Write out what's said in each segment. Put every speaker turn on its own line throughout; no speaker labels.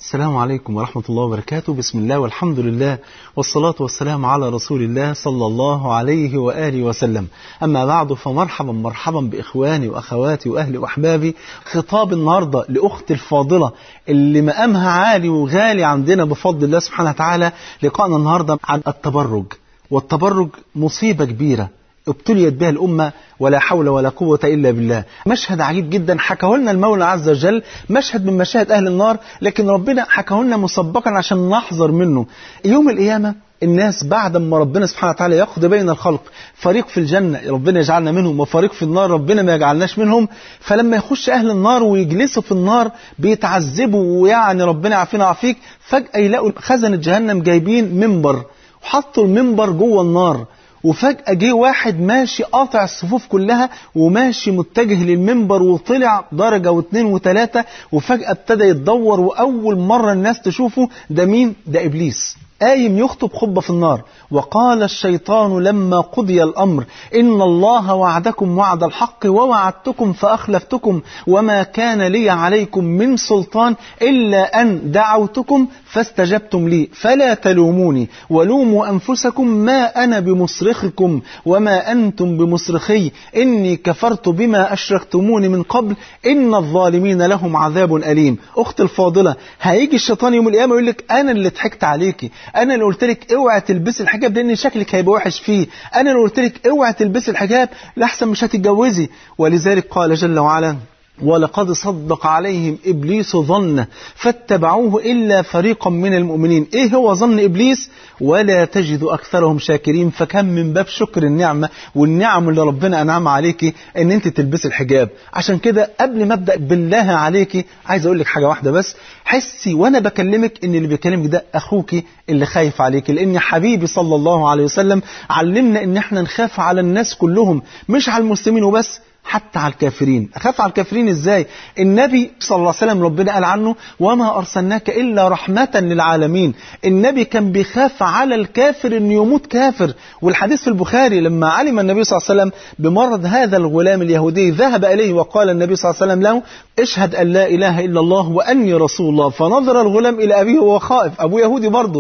السلام عليكم ورحمة الله وبركاته بسم الله والحمد لله والصلاة والسلام على رسول الله صلى الله عليه وآله وسلم أما بعد فمرحبا مرحبا بإخواني وأخواتي وأهلي وأحبابي خطاب النهاردة لأختي الفاضلة اللي مقامها عالي وغالي عندنا بفضل الله سبحانه وتعالى لقائنا النهاردة عن التبرج والتبرج مصيبة كبيرة ابتليت بها الأمة ولا حول ولا قوة إلا بالله مشهد عجيب جدا حكاه لنا المولى عز وجل مشهد من مشاهد أهل النار لكن ربنا حكاه لنا مسبقا عشان نحذر منه يوم القيامة الناس بعد ما ربنا سبحانه وتعالى يقضي بين الخلق فريق في الجنة ربنا يجعلنا منهم وفريق في النار ربنا ما يجعلناش منهم فلما يخش أهل النار ويجلسوا في النار بيتعذبوا ويعني ربنا يعافينا ويعافيك فجأة يلاقوا خزنة جهنم جايبين منبر وحطوا المنبر جوه النار وفجأة جه واحد ماشي قاطع الصفوف كلها وماشي متجه للمنبر وطلع درجة واثنين وثلاثة وفجأة ابتدى يتدور وأول مرة الناس تشوفه ده مين؟ ده إبليس قايم يخطب خطبة في النار وقال الشيطان لما قضي الأمر إن الله وعدكم وعد الحق ووعدتكم فأخلفتكم وما كان لي عليكم من سلطان إلا أن دعوتكم فاستجبتم لي فلا تلوموني ولوموا أنفسكم ما أنا بمصرخكم وما أنتم بمصرخي إني كفرت بما أشركتموني من قبل إن الظالمين لهم عذاب أليم أخت الفاضلة هيجي الشيطان يوم القيامة يقول لك أنا اللي ضحكت عليكي انا اللي قلت لك اوعى تلبسي الحجاب لان شكلك هيبقى وحش فيه انا اللي قلت لك اوعى تلبسي الحجاب لاحسن مش هتتجوزي ولذلك قال جل وعلا ولقد صدق عليهم إبليس ظنه فاتبعوه إلا فريقا من المؤمنين إيه هو ظن إبليس ولا تجد أكثرهم شاكرين فكم من باب شكر النعمة والنعم اللي ربنا أنعم عليك أن أنت تلبسي الحجاب عشان كده قبل ما أبدأ بالله عليك عايز أقول لك حاجة واحدة بس حسي وأنا بكلمك أن اللي بيكلمك ده أخوك اللي خايف عليك لأن حبيبي صلى الله عليه وسلم علمنا أن احنا نخاف على الناس كلهم مش على المسلمين وبس حتى على الكافرين أخاف على الكافرين إزاي النبي صلى الله عليه وسلم ربنا قال عنه وما أرسلناك إلا رحمة للعالمين النبي كان بيخاف على الكافر أن يموت كافر والحديث في البخاري لما علم النبي صلى الله عليه وسلم بمرض هذا الغلام اليهودي ذهب إليه وقال النبي صلى الله عليه وسلم له اشهد أن لا إله إلا الله وأني رسول الله فنظر الغلام إلى أبيه وهو خائف أبو يهودي برضه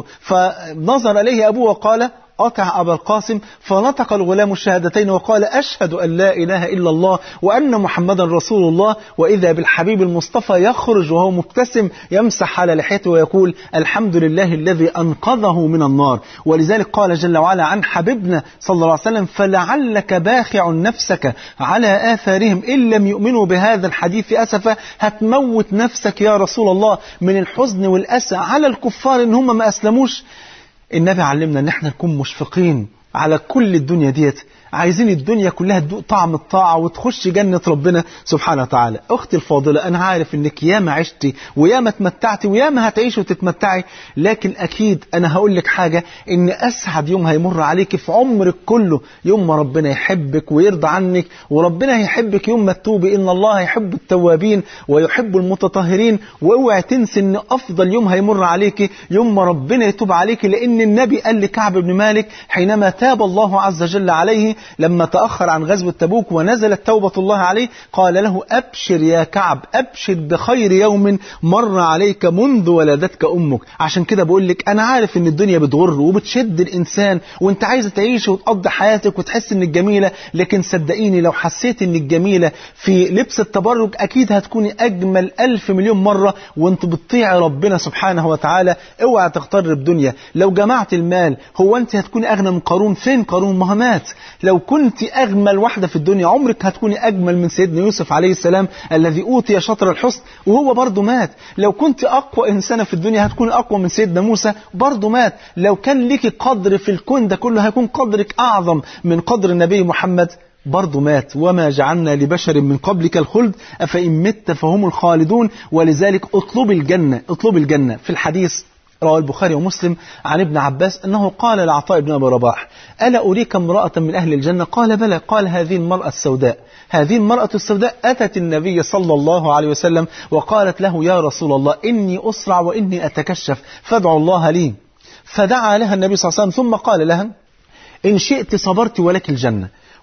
فنظر إليه أبوه وقال أطع أبا القاسم فنطق الغلام الشهادتين وقال أشهد أن لا إله إلا الله وأن محمدا رسول الله وإذا بالحبيب المصطفى يخرج وهو مبتسم يمسح على لحيته ويقول الحمد لله الذي أنقذه من النار ولذلك قال جل وعلا عن حبيبنا صلى الله عليه وسلم فلعلك باخع نفسك على آثارهم إن لم يؤمنوا بهذا الحديث أسفا هتموت نفسك يا رسول الله من الحزن والأسى على الكفار إن هم ما أسلموش النبي علمنا ان احنا نكون مشفقين على كل الدنيا ديت عايزين الدنيا كلها تدوق طعم الطاعة وتخش جنة ربنا سبحانه وتعالى أختي الفاضلة أنا عارف أنك ياما عشتي وياما تمتعتي وياما هتعيشي وتتمتعي لكن أكيد أنا هقول لك حاجة أن أسعد يوم هيمر عليك في عمرك كله يوم ما ربنا يحبك ويرضى عنك وربنا هيحبك يوم ما تتوبي إن الله يحب التوابين ويحب المتطهرين واوعي تنسي أن أفضل يوم هيمر عليك يوم ما ربنا يتوب عليك لأن النبي قال لكعب بن مالك حينما تاب الله عز وجل عليه لما تأخر عن غزوة تبوك ونزلت توبة الله عليه قال له أبشر يا كعب أبشر بخير يوم مر عليك منذ ولدتك أمك عشان كده بقول لك أنا عارف إن الدنيا بتغر وبتشد الإنسان وأنت عايزة تعيش وتقضي حياتك وتحس إنك جميلة لكن صدقيني لو حسيت إنك جميلة في لبس التبرج أكيد هتكوني أجمل ألف مليون مرة وأنت بتطيعي ربنا سبحانه وتعالى اوعى تغتر بدنيا لو جمعت المال هو أنت هتكوني أغنى من قارون فين قارون ما مات لو كنت أجمل واحدة في الدنيا عمرك هتكوني أجمل من سيدنا يوسف عليه السلام الذي أوتي شطر الحسن وهو برضه مات لو كنت أقوى إنسانة في الدنيا هتكوني أقوى من سيدنا موسى برضه مات لو كان لك قدر في الكون ده كله هيكون قدرك أعظم من قدر النبي محمد برضه مات وما جعلنا لبشر من قبلك الخلد أفإن مت فهم الخالدون ولذلك اطلب الجنة اطلب الجنة في الحديث رواه البخاري ومسلم عن ابن عباس أنه قال لعطاء بن أبي رباح ألا أريك امرأة من أهل الجنة قال بلى قال هذه المرأة السوداء هذه المرأة السوداء أتت النبي صلى الله عليه وسلم وقالت له يا رسول الله إني أسرع وإني أتكشف فادعوا الله لي فدعا لها النبي صلى الله عليه وسلم ثم قال لها إن شئت صبرت ولك الجنة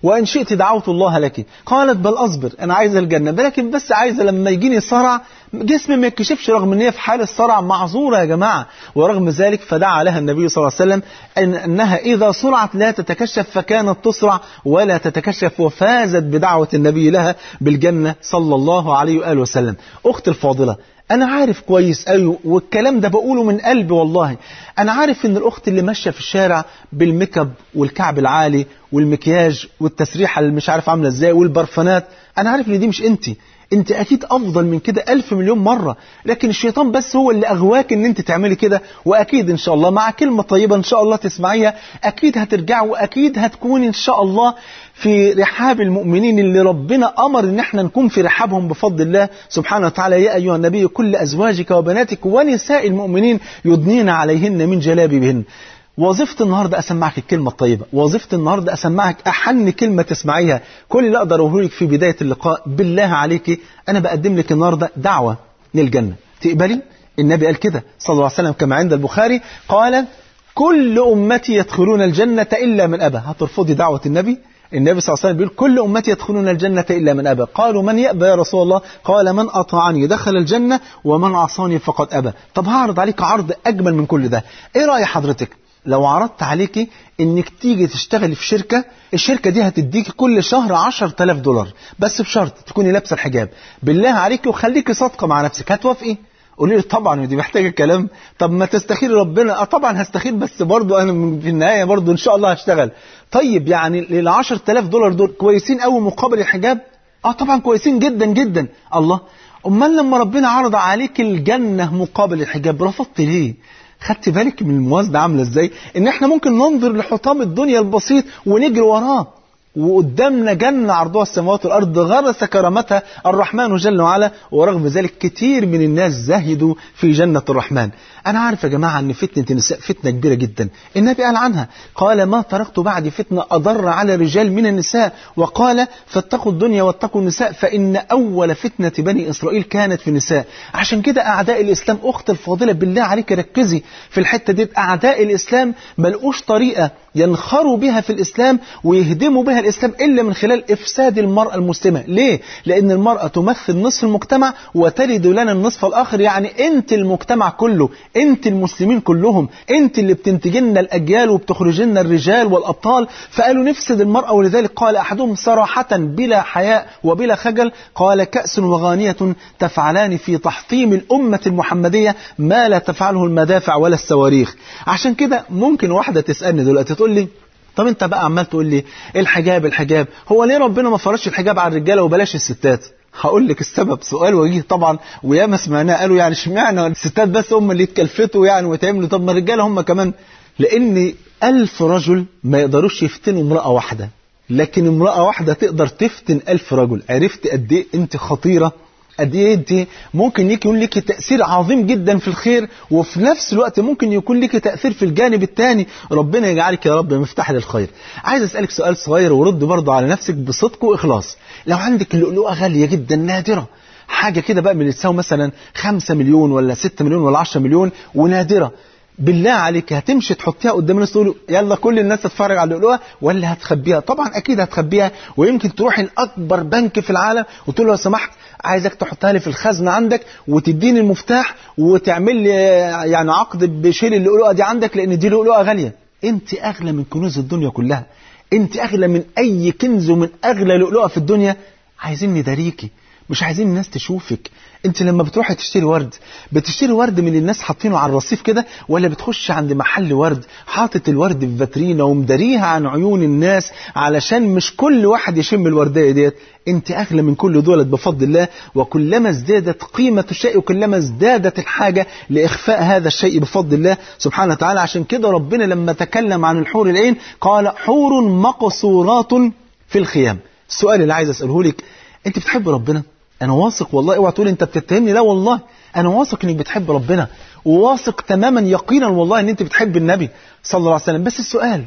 وإن شئت دعوت الله لك قالت بل أصبر أنا عايزة الجنة لكن بس عايزة لما يجيني صرع جسمي ما يكشفش رغم ان هي في حال الصرع معذورة يا جماعة ورغم ذلك فدعا لها النبي صلى الله عليه وسلم أن أنها إذا صرعت لا تتكشف فكانت تصرع ولا تتكشف وفازت بدعوة النبي لها بالجنة صلى الله عليه وآله وسلم أخت الفاضلة أنا عارف كويس أيوه والكلام ده بقوله من قلبي والله أنا عارف إن الأخت اللي ماشية في الشارع بالميك اب والكعب العالي والمكياج والتسريحة اللي مش عارف عاملة إزاي والبرفانات أنا عارف إن دي مش أنت انت اكيد افضل من كده الف مليون مرة لكن الشيطان بس هو اللي اغواك ان انت تعملي كده واكيد ان شاء الله مع كلمة طيبة ان شاء الله تسمعيها اكيد هترجع واكيد هتكون ان شاء الله في رحاب المؤمنين اللي ربنا امر ان احنا نكون في رحابهم بفضل الله سبحانه وتعالى يا ايها النبي كل ازواجك وبناتك ونساء المؤمنين يدنين عليهن من جلابيبهن وظيفتي النهارده اسمعك الكلمه الطيبه وظيفتي النهارده اسمعك احن كلمه تسمعيها كل اللي اقدر اقوله لك في بدايه اللقاء بالله عليك انا بقدم لك النهارده دعوه للجنه تقبلي النبي قال كده صلى الله عليه وسلم كما عند البخاري قال كل امتي يدخلون الجنه الا من ابى هترفضي دعوه النبي النبي صلى الله عليه وسلم بيقول كل أمتي يدخلون الجنة إلا من أبى قالوا من يأبى يا رسول الله قال من أطاعني دخل الجنة ومن عصاني فقد أبى طب هعرض عليك عرض أجمل من كل ده إيه رأي حضرتك لو عرضت عليكي انك تيجي تشتغلي في شركة الشركة دي هتديكي كل شهر 10000 دولار بس بشرط تكوني لابسة الحجاب بالله عليكي وخليكي صادقة مع نفسك هتوافقي قولي لي طبعا ودي محتاجه كلام طب ما تستخيري ربنا اه طبعا هستخير بس برضو انا في النهايه برضو ان شاء الله هشتغل طيب يعني ال 10000 دولار دول كويسين قوي مقابل الحجاب اه طبعا كويسين جدا جدا الله امال لما ربنا عرض عليك الجنه مقابل الحجاب رفضت ليه خدت بالك من الموازنه عامله ازاي ان احنا ممكن ننظر لحطام الدنيا البسيط ونجري وراه وقدامنا جنة عرضها السماوات والأرض غرس كرامتها الرحمن جل وعلا ورغم ذلك كتير من الناس زهدوا في جنة الرحمن أنا عارف يا جماعة أن فتنة النساء فتنة كبيرة جدا النبي قال عنها قال ما تركت بعد فتنة أضر على الرجال من النساء وقال فاتقوا الدنيا واتقوا النساء فإن أول فتنة بني إسرائيل كانت في النساء عشان كده أعداء الإسلام أخت الفاضلة بالله عليك ركزي في الحتة دي أعداء الإسلام ملقوش طريقة ينخروا بها في الإسلام ويهدموا بها الإسلام إلا من خلال إفساد المرأة المسلمة ليه؟ لأن المرأة تمثل نصف المجتمع وتلد لنا النصف الآخر يعني أنت المجتمع كله أنت المسلمين كلهم أنت اللي بتنتج لنا الأجيال وبتخرج لنا الرجال والأبطال فقالوا نفسد المرأة ولذلك قال أحدهم صراحة بلا حياء وبلا خجل قال كأس وغانية تفعلان في تحطيم الأمة المحمدية ما لا تفعله المدافع ولا الصواريخ عشان كده ممكن واحدة تسألني دلوقتي تقول لي طب انت بقى عمال تقول لي الحجاب الحجاب هو ليه ربنا ما فرضش الحجاب على الرجاله وبلاش الستات هقول لك السبب سؤال وجيه طبعا وياما سمعناه قالوا يعني اشمعنى الستات بس هم اللي يتكلفتوا يعني ويتعملوا طب ما الرجاله هم كمان لان ألف رجل ما يقدروش يفتنوا امرأة واحدة لكن امرأة واحدة تقدر تفتن ألف رجل عرفت قد ايه انت خطيرة قد ايه انت ممكن يكون لك تأثير عظيم جدا في الخير وفي نفس الوقت ممكن يكون لك تأثير في الجانب الثاني ربنا يجعلك يا رب مفتاح للخير عايز اسألك سؤال صغير ورد برضه على نفسك بصدق وإخلاص لو عندك اللؤلؤة غالية جدا نادرة حاجة كده بقى من اللي تساوي مثلا 5 مليون ولا 6 مليون ولا 10 مليون ونادرة بالله عليك هتمشي تحطيها قدام الناس تقول يلا كل الناس تتفرج على اللؤلؤه ولا هتخبيها طبعا اكيد هتخبيها ويمكن تروح لاكبر بنك في العالم وتقول له لو سمحت عايزك تحطها لي في الخزنه عندك وتديني المفتاح وتعمل لي يعني عقد بشيل اللؤلؤه دي عندك لان دي لؤلؤه غاليه انت اغلى من كنوز الدنيا كلها انت اغلى من اي كنز ومن اغلى لؤلؤه في الدنيا عايزين نداريكي مش عايزين الناس تشوفك انت لما بتروحي تشتري ورد بتشتري ورد من الناس حاطينه على الرصيف كده ولا بتخش عند محل ورد حاطط الورد في فاترينا ومداريها عن عيون الناس علشان مش كل واحد يشم الورديه ديت انت اغلى من كل دولت بفضل الله وكلما ازدادت قيمه الشيء وكلما ازدادت الحاجه لاخفاء هذا الشيء بفضل الله سبحانه وتعالى عشان كده ربنا لما تكلم عن الحور العين قال حور مقصورات في الخيام السؤال اللي عايز اساله لك انت بتحب ربنا انا واثق والله اوعى تقول انت بتتهمني لا والله انا واثق انك بتحب ربنا وواثق تماما يقينا والله ان انت بتحب النبي صلى الله عليه وسلم بس السؤال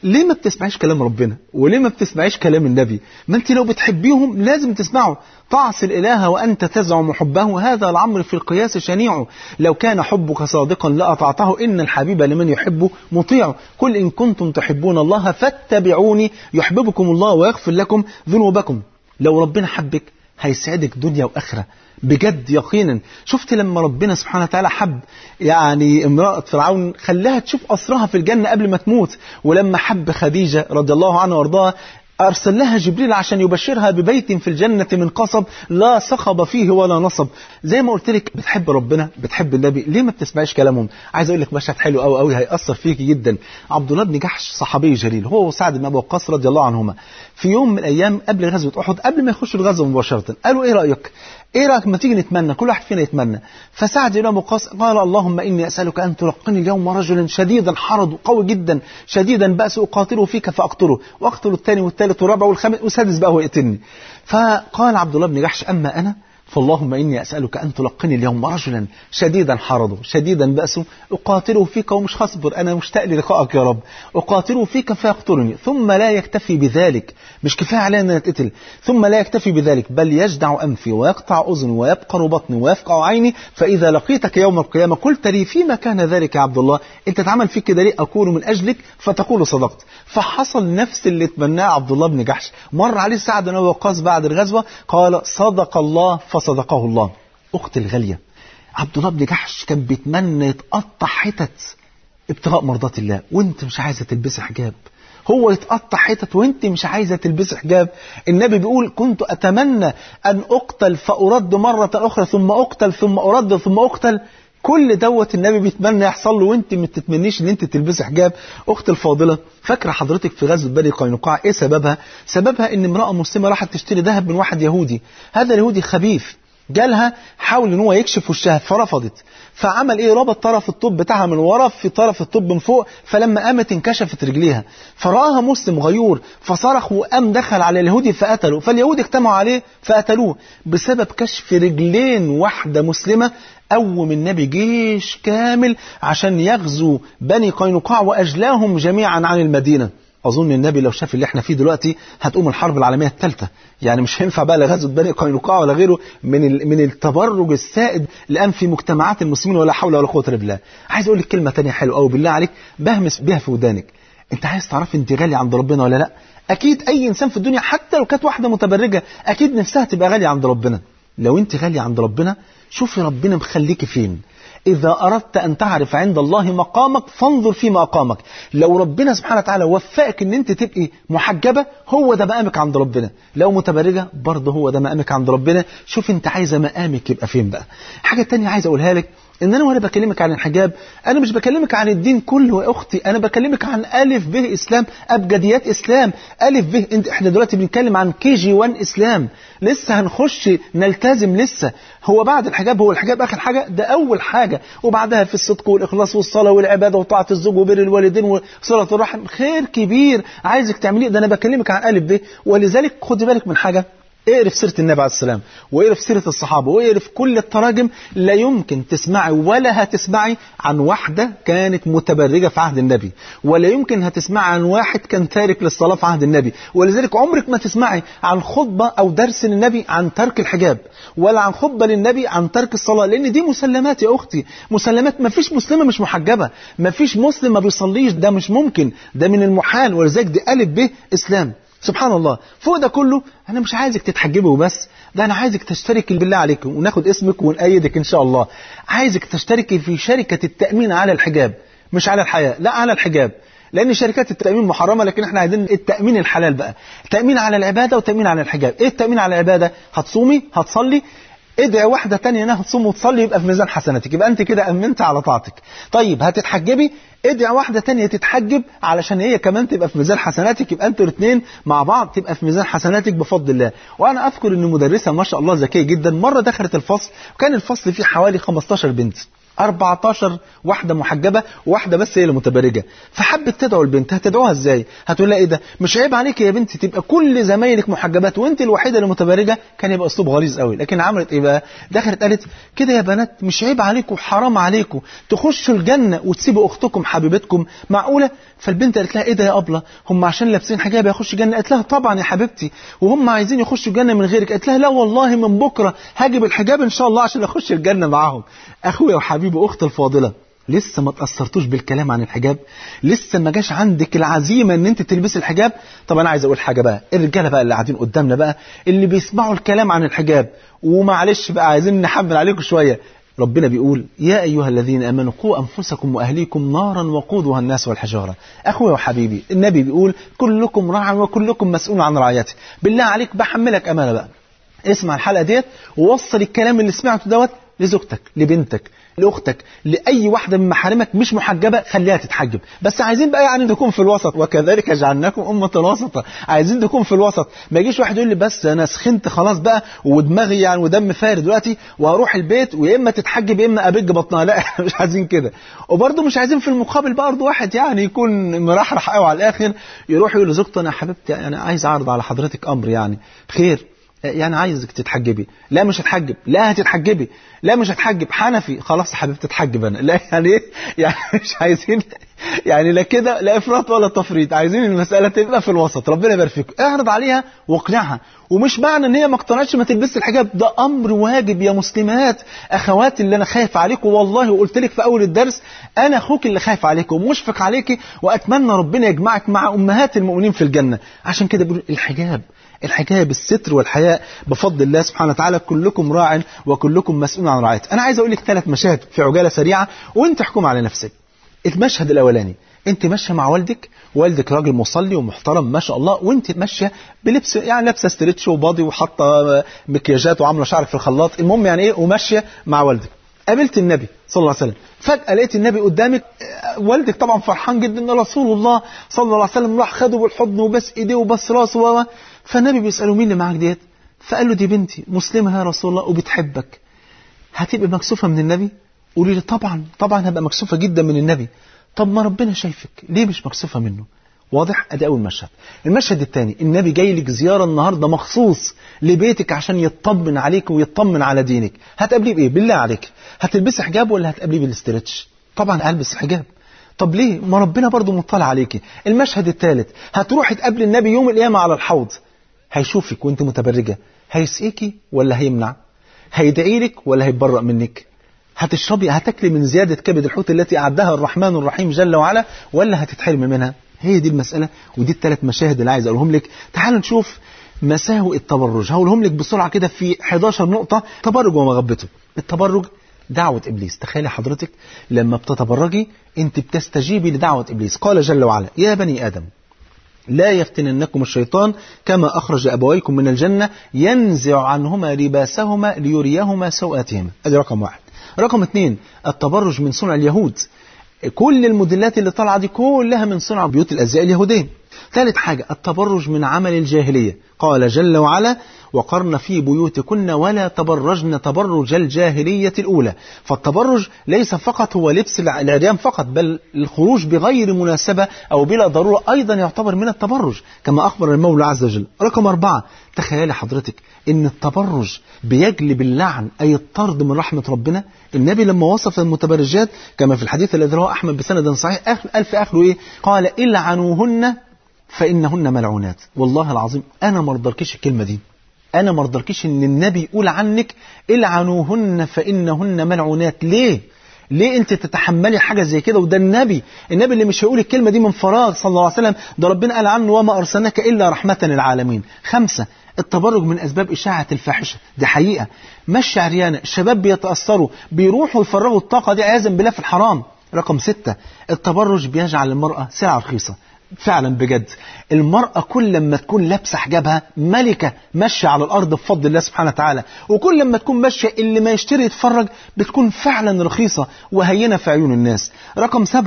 ليه ما بتسمعيش كلام ربنا وليه ما بتسمعيش كلام النبي ما انت لو بتحبيهم لازم تسمعوا تعصي الإله وأنت تزعم حبه هذا الأمر في القياس شنيع لو كان حبك صادقا لأطعته إن الحبيب لمن يحبه مطيع قل إن كنتم تحبون الله فاتبعوني يحببكم الله ويغفر لكم ذنوبكم لو ربنا حبك هيسعدك دنيا وآخرة بجد يقينا شفت لما ربنا سبحانه وتعالى حب يعني امرأة فرعون خلاها تشوف أسرها في الجنة قبل ما تموت ولما حب خديجة رضي الله عنها وارضاها أرسل لها جبريل عشان يبشرها ببيت في الجنة من قصب لا صخب فيه ولا نصب زي ما قلت لك بتحب ربنا بتحب النبي ليه ما بتسمعيش كلامهم عايز أقول لك مشهد حلو قوي قوي هيأثر فيكي جدا عبد الله بن جحش صحابي جليل هو وسعد بن أبي وقاص رضي الله عنهما في يوم من الأيام قبل غزوة أحد قبل ما يخشوا الغزوة مباشرة قالوا إيه رأيك ايه رايك ما تيجي نتمنى كل واحد فينا يتمنى فسعد بن وقاص قال اللهم اني اسالك ان تلقني اليوم رجلا شديدا حرض قوي جدا شديدا باس اقاتله فيك فاقتله واقتل الثاني والثالث والرابع والخامس والسادس بقى هو يقتلني فقال عبد الله بن جحش اما انا فاللهم إني أسألك أن تلقني اليوم رجلا شديدا حرضه شديدا بأسه أقاتله فيك ومش هصبر أنا مشتاق للقائك يا رب أقاتله فيك فيقتلني ثم لا يكتفي بذلك مش كفاية علي أن أتقتل ثم لا يكتفي بذلك بل يجدع أنفي ويقطع أذني ويبقر بطني ويفقع عيني فإذا لقيتك يوم القيامة قلت لي فيما كان ذلك يا عبد الله أنت تعمل فيك كده ليه أكون من أجلك فتقول صدقت فحصل نفس اللي تمناه عبد الله بن جحش مر عليه سعد بن وقاص بعد الغزوة قال صدق الله فصدقه الله أخت الغالية عبد الله بن جحش كان بيتمنى يتقطع حتت ابتغاء مرضات الله وانت مش عايزة تلبسي حجاب هو يتقطع حتت وانت مش عايزة تلبسي حجاب النبي بيقول كنت أتمنى أن أقتل فأرد مرة أخرى ثم أقتل ثم أرد ثم أقتل كل دوت النبي بيتمنى يحصل له وانت ما تتمنيش ان انت تلبسي حجاب اخت الفاضله فاكره حضرتك في غزوه بني قينقاع ايه سببها سببها ان امراه مسلمه راحت تشتري ذهب من واحد يهودي هذا اليهودي خبيث جالها حاول ان هو يكشف وشها فرفضت فعمل ايه ربط طرف الطوب بتاعها من ورا في طرف الطوب من فوق فلما قامت انكشفت رجليها فراها مسلم غيور فصرخ وقام دخل على اليهودي فقتله فاليهود اجتمعوا عليه فقتلوه بسبب كشف رجلين واحده مسلمه قوم النبي جيش كامل عشان يغزو بني قينقاع واجلاهم جميعا عن المدينه اظن النبي لو شاف اللي احنا فيه دلوقتي هتقوم الحرب العالميه الثالثه يعني مش هينفع بقى لا غزوه بني قينقاع ولا غيره من من التبرج السائد الان في مجتمعات المسلمين ولا حول ولا قوه الا بالله عايز اقول لك كلمه ثانيه حلوه قوي بالله عليك بهمس بيها في ودانك انت عايز تعرفي انت غاليه عند ربنا ولا لا اكيد اي انسان في الدنيا حتى لو كانت واحده متبرجه اكيد نفسها تبقى غاليه عند ربنا لو انت غاليه عند ربنا شوفي ربنا مخليكي فين إذا أردت أن تعرف عند الله مقامك فانظر في مقامك لو ربنا سبحانه وتعالى وفقك أن أنت تبقي محجبة هو ده مقامك عند ربنا لو متبرجة برضه هو ده مقامك عند ربنا شوف أنت عايزة مقامك يبقى فين بقى حاجة تانية عايز أقولها لك ان انا وانا بكلمك عن الحجاب انا مش بكلمك عن الدين كله يا اختي انا بكلمك عن الف ب اسلام ابجديات اسلام الف ب انت احنا دلوقتي بنتكلم عن كي جي 1 اسلام لسه هنخش نلتزم لسه هو بعد الحجاب هو الحجاب اخر حاجه ده اول حاجه وبعدها في الصدق والاخلاص والصلاه والعباده وطاعه الزوج وبر الوالدين وصله الرحم خير كبير عايزك تعمليه ده انا بكلمك عن الف ب ولذلك خدي بالك من حاجه اقرف سيرة النبي عليه السلام واقرف سيرة الصحابة واقرف كل التراجم لا يمكن تسمعي ولا هتسمعي عن واحدة كانت متبرجة في عهد النبي ولا يمكن هتسمعي عن واحد كان تارك للصلاة في عهد النبي ولذلك عمرك ما تسمعي عن خطبة أو درس للنبي عن ترك الحجاب ولا عن خطبة للنبي عن ترك الصلاة لأن دي مسلمات يا أختي مسلمات ما فيش مسلمة مش محجبة ما فيش مسلم ما بيصليش ده مش ممكن ده من المحال ولذلك دي ألف ب إسلام سبحان الله فوق ده كله انا مش عايزك تتحجبي وبس ده انا عايزك تشتركي بالله عليك وناخد اسمك ونأيدك ان شاء الله عايزك تشتركي في شركة التأمين على الحجاب مش على الحياة لا على الحجاب لان شركات التأمين محرمة لكن احنا عايزين التأمين الحلال بقى تأمين على العبادة وتأمين على الحجاب ايه التأمين على العبادة هتصومي هتصلي ادعي واحدة تانية انها تصوم وتصلي يبقى في ميزان حسناتك يبقى انت كده امنت على طاعتك طيب هتتحجبي ادعي واحدة تانية تتحجب علشان هي كمان تبقى في ميزان حسناتك يبقى انتوا الاثنين مع بعض تبقى في ميزان حسناتك بفضل الله وانا اذكر ان مدرسة ما شاء الله ذكية جدا مرة دخلت الفصل وكان الفصل فيه حوالي 15 بنت 14 واحدة محجبة وواحدة بس هي اللي متبرجة فحبت تدعو البنت هتدعوها ازاي هتقول لها ايه ده مش عيب عليك يا بنتي تبقى كل زمايلك محجبات وانت الوحيدة اللي متبرجة كان يبقى اسلوب غليظ قوي لكن عملت ايه بقى دخلت قالت كده يا بنات مش عيب عليكم حرام عليكم تخشوا الجنة وتسيبوا اختكم حبيبتكم معقولة فالبنت قالت لها ايه ده يا ابله هم عشان لابسين حجاب يخشوا الجنة قالت لها طبعا يا حبيبتي وهم عايزين يخشوا الجنة من غيرك قالت لها لا والله من بكرة هاجي بالحجاب ان شاء الله عشان اخش الجنة معاهم اخويا وحبيبي اختي الفاضلة لسه ما تأثرتوش بالكلام عن الحجاب لسه ما جاش عندك العزيمة ان انت تلبسي الحجاب طب انا عايز اقول حاجة بقى الرجالة بقى اللي قاعدين قدامنا بقى اللي بيسمعوا الكلام عن الحجاب ومعلش بقى عايزين نحمل عليكم شوية ربنا بيقول يا أيها الذين آمنوا قوا أنفسكم وأهليكم نارا وقودها الناس والحجارة أخوي وحبيبي النبي بيقول كلكم راع وكلكم مسؤول عن رعيته بالله عليك بحملك أمانة بقى اسمع الحلقة ديت ووصل الكلام اللي سمعته دوت لزوجتك لبنتك لاختك لاي واحده من محارمك مش محجبه خليها تتحجب بس عايزين بقى يعني نكون في الوسط وكذلك جعلناكم امه وسطا عايزين نكون في الوسط ما يجيش واحد يقول لي بس انا سخنت خلاص بقى ودماغي يعني ودم فارد دلوقتي وهروح البيت ويا اما تتحجب يا اما ابج بطنها لا احنا مش عايزين كده وبرده مش عايزين في المقابل برضه واحد يعني يكون مرحرح قوي على الاخر يروح يقول لزوجته انا يا حبيبتي انا عايز اعرض على حضرتك امر يعني خير يعني عايزك تتحجبي لا مش هتحجب لا هتتحجبي لا مش هتحجب حنفي خلاص يا حبيبتي تتحجب انا لا يعني ايه يعني مش عايزين يعني لا كده لا افراط ولا تفريط عايزين المساله تبقى في الوسط ربنا يبارك فيكم اعرض عليها واقنعها ومش معنى ان هي ما اقتنعتش ما تلبسش الحجاب ده امر واجب يا مسلمات اخواتي اللي انا خايف عليكم والله وقلت لك في اول الدرس انا اخوك اللي خايف عليك ومشفق عليك واتمنى ربنا يجمعك مع امهات المؤمنين في الجنه عشان كده بيقول الحجاب الحجاب الستر والحياء بفضل الله سبحانه وتعالى كلكم راع وكلكم مسؤول عن رعايته انا عايز اقول لك ثلاث مشاهد في عجاله سريعه وانت احكم على نفسك المشهد الاولاني انت ماشيه مع والدك والدك راجل مصلي ومحترم ما شاء الله وانت ماشيه بلبس يعني لابسه ستريتش وباضي وحاطه مكياجات وعامله شعرك في الخلاط المهم يعني ايه وماشيه مع والدك قابلت النبي صلى الله عليه وسلم فجأة لقيت النبي قدامك والدك طبعا فرحان جدا ان رسول الله صلى الله عليه وسلم راح خده بالحضن وبس ايديه وبس راسه فالنبي بيسأله مين اللي معاك ديت فقال له دي بنتي مسلمة يا رسول الله وبتحبك هتبقى مكسوفة من النبي قولي لي طبعا طبعا هبقى مكسوفة جدا من النبي طب ما ربنا شايفك ليه مش مكسوفة منه واضح ادي اول مشهد المشهد الثاني النبي جاي لك زياره النهارده مخصوص لبيتك عشان يطمن عليك ويطمن على دينك هتقابليه بايه بالله عليك هتلبسي حجاب ولا هتقابليه بالاسترتش طبعا هلبس حجاب طب ليه ما ربنا برضو مطلع عليكي المشهد الثالث هتروحي تقابلي النبي يوم القيامه على الحوض هيشوفك وانت متبرجه هيسقيكي ولا هيمنع هيدعي لك ولا هيتبرأ منك هتشربي هتاكلي من زيادة كبد الحوت التي أعدها الرحمن الرحيم جل وعلا ولا هتتحرمي منها هي دي المسألة ودي الثلاث مشاهد اللي عايز أقولهم لك تعالوا نشوف مساوئ التبرج هقولهم لك بسرعة كده في 11 نقطة تبرج ومغبته التبرج دعوة إبليس تخيلي حضرتك لما بتتبرجي أنت بتستجيبي لدعوة إبليس قال جل وعلا يا بني آدم لا يفتننكم الشيطان كما أخرج أبويكم من الجنة ينزع عنهما لباسهما ليريهما سوءاتهما هذه رقم واحد رقم اثنين التبرج من صنع اليهود كل الموديلات اللي طالعه دي كلها من صنع بيوت الازياء اليهوديه ثالث حاجة التبرج من عمل الجاهلية قال جل وعلا وقرن في بيوتكن ولا تبرجن تبرج الجاهلية الأولى فالتبرج ليس فقط هو لبس العريان فقط بل الخروج بغير مناسبة أو بلا ضرورة أيضا يعتبر من التبرج كما أخبر المولى عز وجل رقم أربعة تخيلي حضرتك ان التبرج بيجلب اللعن أي الطرد من رحمة ربنا النبي لما وصف المتبرجات كما في الحديث الذي رواه أحمد بسند صحيح قال في آخره إيه قال إلعنوهن فإنهن ملعونات والله العظيم أنا ما ارضلكيش الكلمة دي أنا ما ارضلكيش إن النبي يقول عنك العنوهن فإنهن ملعونات ليه؟ ليه أنت تتحملي حاجة زي كده وده النبي النبي اللي مش هيقول الكلمة دي من فراغ صلى الله عليه وسلم ده ربنا قال عنه وما أرسلناك إلا رحمة للعالمين خمسة التبرج من أسباب إشاعة الفاحشة دي حقيقة مش عريانة الشباب بيتأثروا بيروحوا يفرغوا الطاقة دي عياذا بالله في الحرام رقم ستة التبرج بيجعل المرأة سلعة رخيصة فعلا بجد المرأة كل لما تكون لابسة حجابها ملكة ماشية على الأرض بفضل الله سبحانه وتعالى وكل لما تكون ماشية اللي ما يشتري يتفرج بتكون فعلا رخيصة وهينة في عيون الناس رقم سبعة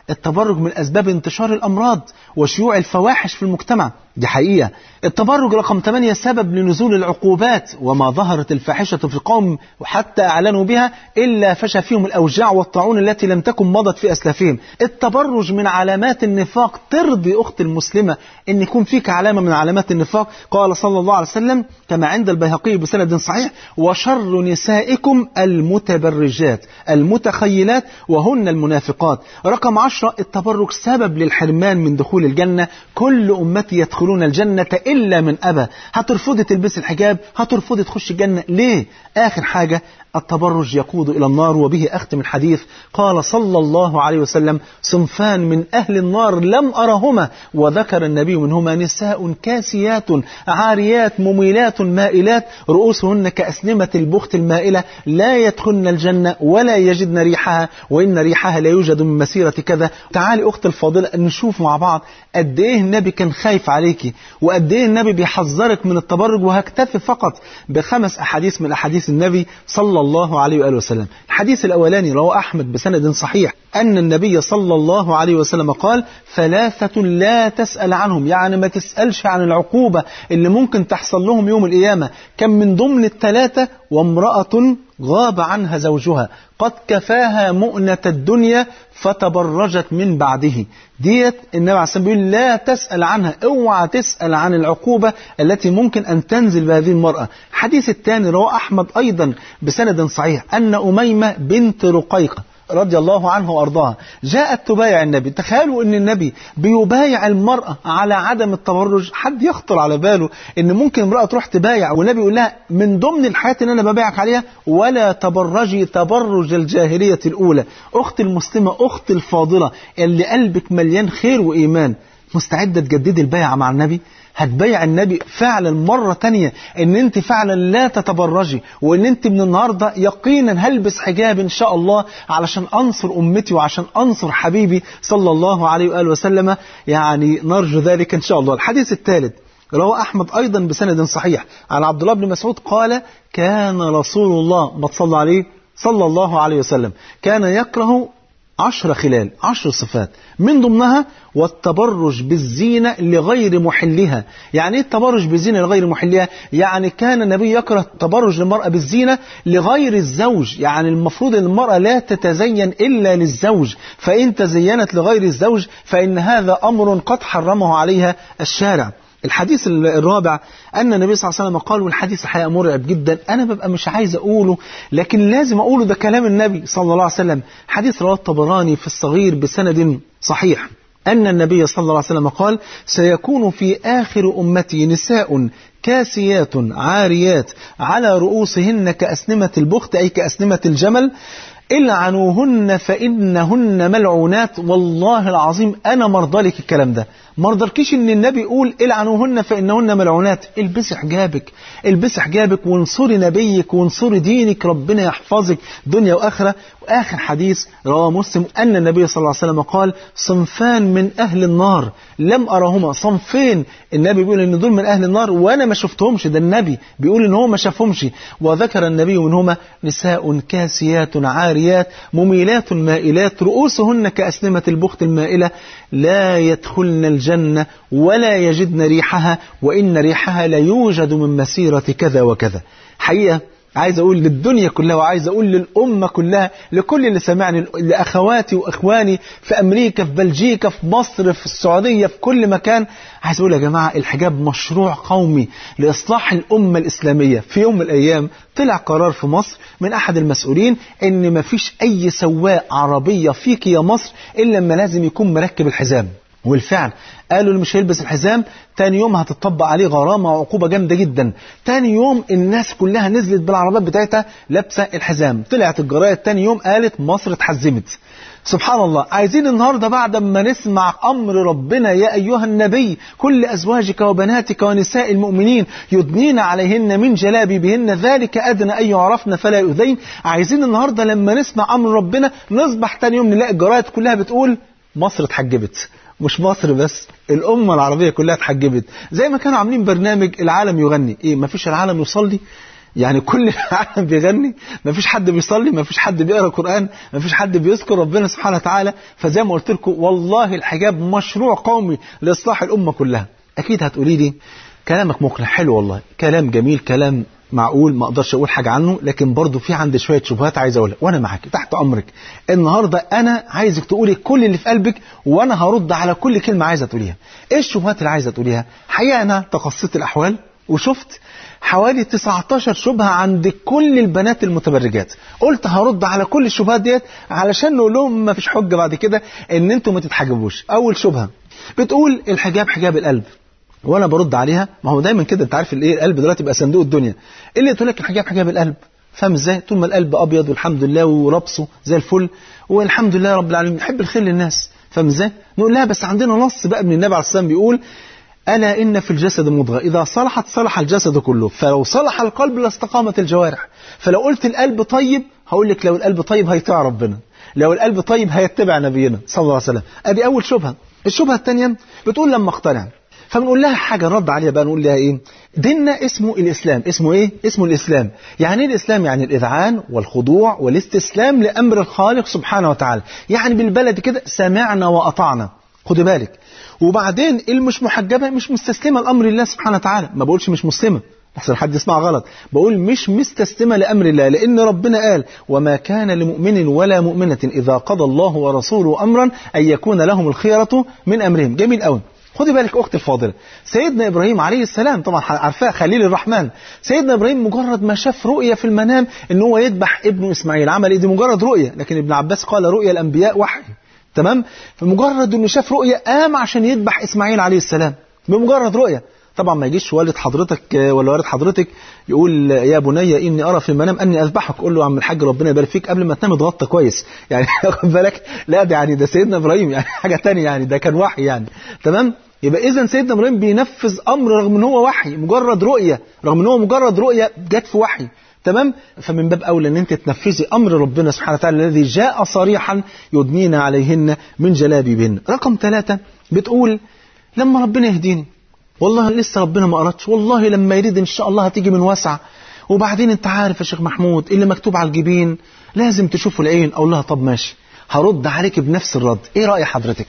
التبرج من أسباب انتشار الأمراض وشيوع الفواحش في المجتمع دي حقيقة التبرج رقم 8 سبب لنزول العقوبات وما ظهرت الفاحشة في قوم وحتى أعلنوا بها إلا فشى فيهم الأوجاع والطاعون التي لم تكن مضت في أسلافهم التبرج من علامات النفاق ترضي أخت المسلمة أن يكون فيك علامة من علامات النفاق قال صلى الله عليه وسلم كما عند البيهقي بسند صحيح وشر نسائكم المتبرجات المتخيلات وهن المنافقات رقم عشرة التبرج سبب للحرمان من دخول الجنة كل أمتي يدخلون الجنة إلا من أبى هترفضي تلبسي الحجاب هترفضي تخش الجنة ليه آخر حاجة التبرج يقود إلى النار وبه أختم الحديث قال صلى الله عليه وسلم صنفان من أهل النار لم أرهما وذكر النبي منهما نساء كاسيات عاريات مميلات مائلات رؤوسهن كأسنمة البخت المائلة لا يدخلن الجنة ولا يجدن ريحها وإن ريحها لا يوجد من مسيرة كذا تعالي أخت الفاضلة نشوف مع بعض قد إيه النبي كان خايف عليكي وقد إيه النبي بيحذرك من التبرج وهكتفي فقط بخمس أحاديث من أحاديث النبي صلى الله عليه وآله وسلم الحديث الأولاني رواه أحمد بسند صحيح أن النبي صلى الله عليه وسلم قال ثلاثة لا تسأل عنهم يعني ما تسألش عن العقوبة اللي ممكن تحصل لهم يوم القيامة كم من ضمن الثلاثة وامرأة غاب عنها زوجها قد كفاها مؤنة الدنيا فتبرجت من بعده ديت النبي عليه الصلاة والسلام بيقول لا تسأل عنها اوعى تسأل عن العقوبة التي ممكن أن تنزل بهذه المرأة الحديث الثاني رواه أحمد أيضا بسند صحيح أن أميمة بنت رقيقة رضي الله عنه وارضاها جاءت تبايع النبي تخيلوا ان النبي بيبايع المرأة على عدم التبرج حد يخطر على باله ان ممكن امرأة تروح تبايع والنبي يقول لها من ضمن الحاجات اللي انا ببايعك عليها ولا تبرجي تبرج الجاهلية الاولى اخت المسلمة اخت الفاضلة اللي قلبك مليان خير وايمان مستعدة تجددي البيعة مع النبي هتبيع النبي فعلا مرة تانية ان انت فعلا لا تتبرجي وان انت من النهاردة يقينا هلبس حجاب ان شاء الله علشان انصر امتي وعشان انصر حبيبي صلى الله عليه وآله وسلم يعني نرجو ذلك ان شاء الله الحديث الثالث روى أحمد أيضا بسند صحيح عن عبد الله بن مسعود قال كان رسول الله ما تصلى عليه صلى الله عليه وسلم كان يكره عشر خلال عشر صفات من ضمنها والتبرج بالزينة لغير محلها يعني ايه التبرج بالزينة لغير محلها يعني كان النبي يكره التبرج للمرأة بالزينة لغير الزوج يعني المفروض ان المرأة لا تتزين إلا للزوج فإن تزينت لغير الزوج فإن هذا أمر قد حرمه عليها الشارع الحديث الرابع أن النبي صلى الله عليه وسلم قال والحديث الحقيقة مرعب جدا أنا ببقى مش عايز أقوله لكن لازم أقوله ده كلام النبي صلى الله عليه وسلم حديث رواه الطبراني في الصغير بسند صحيح أن النبي صلى الله عليه وسلم قال سيكون في آخر أمتي نساء كاسيات عاريات على رؤوسهن كأسنمة البخت أي كأسنمة الجمل العنوهن فإنهن ملعونات والله العظيم أنا مرضى الكلام ده مرضلكيش ان النبي يقول العنوهن فإنهن ملعونات البسي حجابك البسي حجابك وانصري نبيك وانصري دينك ربنا يحفظك دنيا وآخرة وآخر حديث رواه مسلم أن النبي صلى الله عليه وسلم قال صنفان من أهل النار لم أرهما صنفين النبي بيقول ان دول من أهل النار وأنا ما شفتهمش ده النبي بيقول ان هو ما شافهمش وذكر النبي منهما نساء كاسيات عاريات مميلات مائلات رؤوسهن كأسنمة البخت المائلة لا يدخلن الجنة ولا يجدن ريحها وإن ريحها لا يوجد من مسيرة كذا وكذا حقيقة عايز أقول للدنيا كلها وعايز أقول للأمة كلها لكل اللي سمعني لأخواتي وإخواني في أمريكا في بلجيكا في مصر في السعودية في كل مكان عايز أقول يا جماعة الحجاب مشروع قومي لإصلاح الأمة الإسلامية في يوم من الأيام طلع قرار في مصر من أحد المسؤولين إن مفيش أي سواق عربية فيك يا مصر إلا لما لازم يكون مركب الحزام والفعل قالوا اللي مش هيلبس الحزام تاني يوم هتطبق عليه غرامة وعقوبة جامدة جدا تاني يوم الناس كلها نزلت بالعربات بتاعتها لابسة الحزام طلعت الجرايد تاني يوم قالت مصر اتحزمت سبحان الله عايزين النهاردة بعد ما نسمع أمر ربنا يا أيها النبي كل أزواجك وبناتك ونساء المؤمنين يدنين عليهن من جلابيبهن ذلك أدنى أن يعرفن فلا يؤذين عايزين النهاردة لما نسمع أمر ربنا نصبح تاني يوم نلاقي الجرايد كلها بتقول مصر اتحجبت مش مصر بس الأمة العربية كلها اتحجبت زي ما كانوا عاملين برنامج العالم يغني إيه ما فيش العالم يصلي يعني كل العالم بيغني ما فيش حد بيصلي ما فيش حد بيقرا قران ما فيش حد بيذكر ربنا سبحانه وتعالى فزي ما قلت لكم والله الحجاب مشروع قومي لاصلاح الامه كلها اكيد هتقولي لي كلامك مقنع حلو والله كلام جميل كلام معقول ما اقدرش اقول حاجه عنه لكن برضه في عندي شويه شبهات عايز اقولها وانا معاك تحت امرك النهارده انا عايزك تقولي كل اللي في قلبك وانا هرد على كل كلمه عايزه تقوليها ايه الشبهات اللي عايزه تقوليها حقيقه انا تقصيت الاحوال وشفت حوالي 19 شبهة عند كل البنات المتبرجات قلت هرد على كل الشبهات ديت علشان نقول لهم ما فيش حجة بعد كده ان انتم ما تتحجبوش اول شبهة بتقول الحجاب حجاب القلب وانا برد عليها ما هو دايما كده انت عارف الايه القلب دلوقتي بقى صندوق الدنيا إيه اللي تقول لك الحجاب حجاب القلب فاهم ازاي طول ما القلب ابيض والحمد لله وربصه زي الفل والحمد لله رب العالمين يحب الخير للناس فاهم ازاي نقول لها بس عندنا نص بقى من النبي عليه الصلاه والسلام بيقول ألا إن في الجسد مضغة إذا صلحت صلح الجسد كله فلو صلح القلب لاستقامت الجوارح فلو قلت القلب طيب هقول لك لو القلب طيب هيطيع ربنا لو القلب طيب هيتبع نبينا صلى الله عليه وسلم أدي أول شبهة الشبهة الثانية بتقول لما اقتنع فبنقول لها حاجة نرد عليها بقى نقول لها إيه ديننا اسمه الإسلام اسمه إيه اسمه الإسلام يعني إيه الإسلام يعني الإذعان والخضوع والاستسلام لأمر الخالق سبحانه وتعالى يعني بالبلد كده سمعنا وأطعنا خدي بالك وبعدين المش محجبة مش مستسلمة لأمر الله سبحانه وتعالى ما بقولش مش مسلمة أحسن حد يسمع غلط بقول مش مستسلمة لأمر الله لأن ربنا قال وما كان لمؤمن ولا مؤمنة إذا قضى الله ورسوله أمرا أن يكون لهم الخيرة من أمرهم جميل قوي خدي بالك أختي الفاضلة سيدنا إبراهيم عليه السلام طبعا عارفاه خليل الرحمن سيدنا إبراهيم مجرد ما شاف رؤية في المنام إن هو يذبح ابنه إسماعيل عمل إيه دي مجرد رؤية لكن ابن عباس قال رؤيا الأنبياء وحي تمام فمجرد انه شاف رؤية قام عشان يذبح اسماعيل عليه السلام بمجرد رؤية طبعا ما يجيش والد حضرتك ولا والد حضرتك يقول يا بني اني ارى في المنام اني اذبحك قول له يا عم الحاج ربنا يبارك فيك قبل ما تنام اتغطى كويس يعني خد بالك لا ده يعني ده سيدنا ابراهيم يعني حاجه ثانيه يعني ده كان وحي يعني تمام يبقى اذا سيدنا ابراهيم بينفذ امر رغم ان هو وحي مجرد رؤيه رغم ان هو مجرد رؤيه جت في وحي تمام فمن باب اولى ان انت تنفذي امر ربنا سبحانه وتعالى الذي جاء صريحا يدنين عليهن من جلابيبهن رقم ثلاثة بتقول لما ربنا يهديني والله لسه ربنا ما أردش والله لما يريد إن شاء الله هتيجي من واسع وبعدين أنت عارف يا شيخ محمود اللي مكتوب على الجبين لازم تشوفه العين أقول لها طب ماشي هرد عليك بنفس الرد إيه رأي حضرتك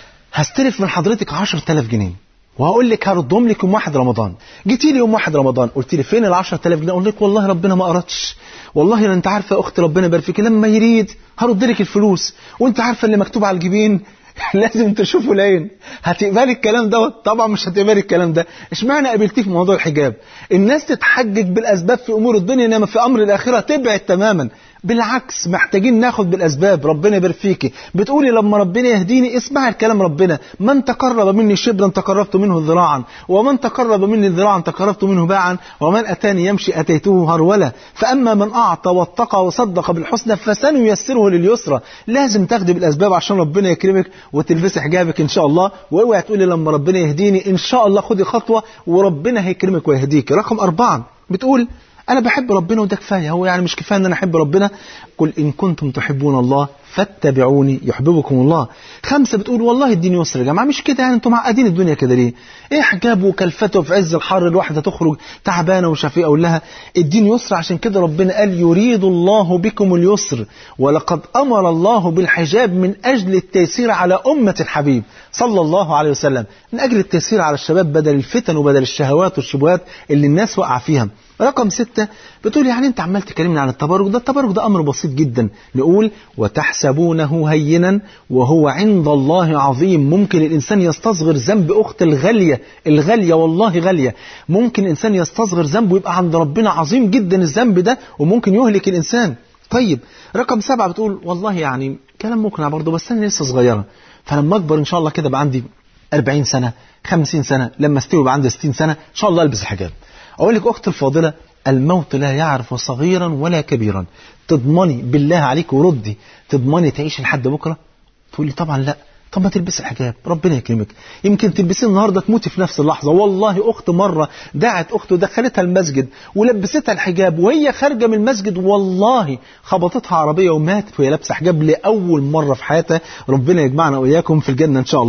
هستلف من حضرتك 10000 جنيه وهقول لك هردهم لك يوم واحد رمضان جيتي لي يوم واحد رمضان قلت لي فين ال 10000 جنيه اقول لك والله ربنا ما اردش والله انت عارفه يا اختي ربنا يبارك فيك لما يريد هرد لك الفلوس وانت عارفه اللي مكتوب على الجبين لازم تشوفوا العين هتقبلي الكلام دوت طبعا مش هتقبلي الكلام ده اشمعنى قابلتيه في موضوع الحجاب الناس تتحجج بالاسباب في امور الدنيا انما في امر الاخره تبعد تماما بالعكس محتاجين ناخد بالاسباب ربنا يبارك فيكي بتقولي لما ربنا يهديني اسمعي الكلام ربنا من تقرب مني شبرا تقربت منه ذراعا ومن تقرب مني ذراعا تقربت منه باعا ومن اتاني يمشي اتيته هرولا فاما من اعطى واتقى وصدق بالحسنى فسنيسره لليسرى لازم تاخدي بالاسباب عشان ربنا يكرمك وتلبسي حجابك ان شاء الله واوعي تقولي لما ربنا يهديني ان شاء الله خدي خطوه وربنا هيكرمك ويهديك رقم أربعة بتقول أنا بحب ربنا وده كفاية هو يعني مش كفاية أن أنا أحب ربنا قل إن كنتم تحبون الله فاتبعوني يحببكم الله خمسة بتقول والله الدين يسر يا جماعة مش كده يعني انتم معقدين الدنيا كده ليه ايه حجاب وكلفته في عز الحر الواحدة تخرج تعبانة ومش عارف ايه اقول لها الدين يسر عشان كده ربنا قال يريد الله بكم اليسر ولقد امر الله بالحجاب من اجل التيسير على امة الحبيب صلى الله عليه وسلم من اجل التيسير على الشباب بدل الفتن وبدل الشهوات والشبهات اللي الناس وقع فيها رقم ستة بتقول يعني انت عمال تكلمني عن التبرج ده التبرج ده امر بسيط جدا نقول وتحسبونه هينا وهو عند الله عظيم ممكن الانسان يستصغر ذنب اخت الغالية الغالية والله غالية ممكن الانسان يستصغر ذنب ويبقى عند ربنا عظيم جدا الذنب ده وممكن يهلك الانسان طيب رقم سبعة بتقول والله يعني كلام مقنع برضه بس انا لسه صغيرة فلما اكبر ان شاء الله كده بقى عندي 40 سنة 50 سنة لما استوي بقى عندي 60 سنة ان شاء الله البس حجاب اقول لك اختي الفاضله الموت لا يعرف صغيرا ولا كبيرا تضمني بالله عليك وردي تضمني تعيش لحد بكره تقولي طبعا لا طب ما تلبسي الحجاب ربنا يكرمك يمكن تلبسيه النهارده تموتي في نفس اللحظه والله اخت مره دعت اخت ودخلتها المسجد ولبستها الحجاب وهي خارجه من المسجد والله خبطتها عربيه وماتت وهي لابسه حجاب لاول مره في حياتها ربنا يجمعنا واياكم في الجنه ان شاء الله